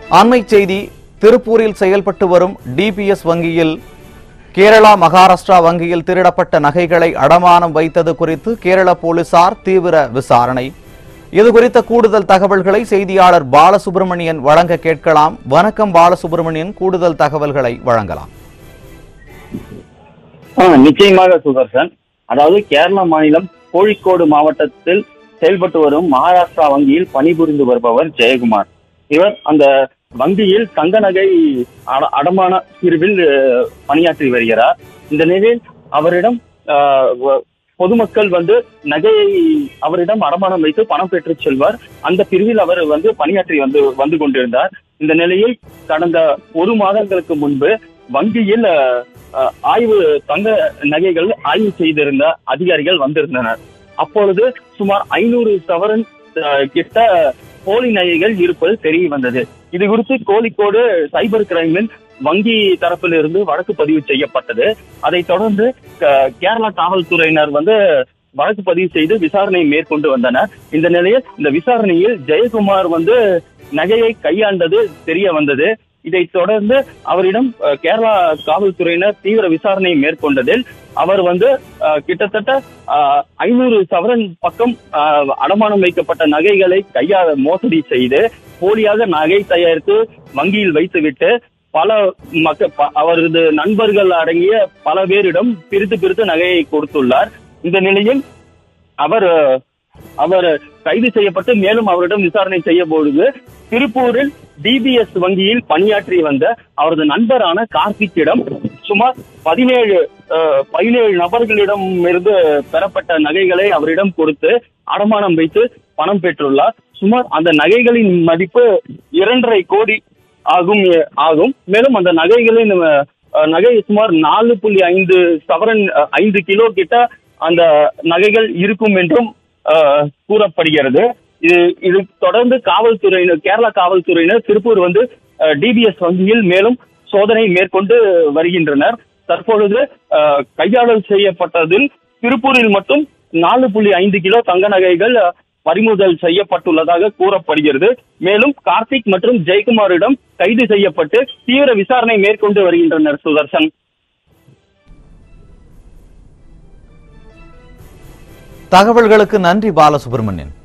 அண்மைச் செய்தி திருப்பூரில் செயல்பட்டு வரும் டிபிஎஸ் வங்கியில் கேரளா மகாராஷ்டிரா வங்கியில் திருடப்பட்ட நகைகளை அடமானம் வைத்தது குறித்து கேரள போலீசார் தீவிர விசாரணை இது குறித்த கூடுதல் தகவல்களை செய்தியாளர் பாலசுப்ரமணியன் வழங்க கேட்கலாம் வணக்கம் பாலசுப்ரமணியன் கூடுதல் தகவல்களை வழங்கலாம் ஆ, நிச்சயமாக சுதர்சன் அதாவது கேரள மாநிலம் கோழிக்கோடு மாவட்டத்தில் செயல்பட்டு வரும் மகாராஷ்டிரா வங்கியில் பணிபுரிந்து வருபவர் ஜெயக்குமார் இவர் அந்த வங்கியில் தங்க நகை அட- அடமான பிரிவில் அஹ், பணியாற்றி வருகிறார் இந்த நிலையில் அவரிடம் ஆஹ், வ- பொதுமக்கள் வந்து நகையை அவரிடம் அடமானம் வைத்து பணம் பெற்றுச் செல்வார் அந்த பிரிவில் அவர் வந்து பணியாற்றி வந்து வந்து கொண்டிருந்தார் இந்த நிலையில் கடந்த ஒரு மாதங்களுக்கு முன்பு வங்கியில் அஹ், அஹ், ஆய்வு தங்க நகைகள் ஆய்வு செய்திருந்த அதிகாரிகள் வந்திருந்தனர் அப்பொழுது சுமார் ஐநூறு சவரன் அஹ், கிட்ட போலி நகைகள் இருப்பது தெரிய வந்தது இது குறித்து கோழிக்கோடு சைபர் கிரைமில் வங்கி தரப்பிலிருந்து வழக்கு பதிவு செய்யப்பட்டது அதைத் தொடர்ந்து க- கேரளா காவல்துறையினர் வந்து வழக்கு பதிவு செய்து விசாரணை மேற்கொண்டு வந்தனர் இந்த நிலையில் இந்த விசாரணையில் ஜெயக்குமார் வந்து நகையை கையாண்டது தெரிய வந்தது இதைத் தொடர்ந்து அவரிடம் அஹ், கேரளா காவல்துறையினர் தீவிர விசாரணை மேற்கொண்டதில் அவர் வந்து அஹ், கிட்டத்தட்ட ஐநூறு சவரன் பக்கம் அஹ், அடமானம் வைக்கப்பட்ட நகைகளை கையா மோசடி செய்து போலியாக நகை தயாரித்து வங்கியில் வைத்துவிட்டு பல மக்க ப- அவரது நண்பர்கள் அடங்கிய பல பேரிடம் பிரித்து பிரித்து நகையை கொடுத்துள்ளார் இந்த நிலையில் அவர் அஹ், அவர் கைது செய்யப்பட்டு மேலும் அவரிடம் விசாரணை செய்ய பொழுது திருப்பூரில் டிபிஎஸ் வங்கியில் பணியாற்றி வந்த அவரது நண்பரான கார்த்திக்கிடம் சுமார் பதினேழு அஹ், பதினேழு நபர்களிடம் இருந்து பெறப்பட்ட நகைகளை அவரிடம் கொடுத்து அடமானம் வைத்து பணம் பெற்றுள்ளார் சுமார் அந்த நகைகளின் மதிப்பு இரண்டரை கோடி ஆகும் ஆகும் மேலும் அந்த நகைகளின் அஹ், நகை சுமார் நாலு புள்ளி ஐந்து சவரன் அஹ், ஐந்து கிலோ கிட்ட அந்த நகைகள் இருக்கும் என்றும் அஹ், கூறப்படுகிறது இது இது தொடர்ந்து காவல்துறையினர் கேரளா காவல்துறையினர் திருப்பூர் வந்து டிபிஎஸ் வங்கியில் மேலும் சோதனை மேற்கொண்டு வருகின்றனர் தற்பொழுது அஹ், கையாளல் செய்யப்பட்டதில் திருப்பூரில் மட்டும் நாலு புள்ளி ஐந்து கிலோ தங்க நகைகள் அஹ், பறிமுதல் செய்யப்பட்டுள்ளதாக கூறப்படுகிறது மேலும் கார்த்திக் மற்றும் ஜெயக்குமாரிடம் கைது செய்யப்பட்டு தீவிர விசாரணை மேற்கொண்டு வருகின்றனர் சுதர்சன் தகவல்களுக்கு நன்றி பாலசுப்ரமணியன்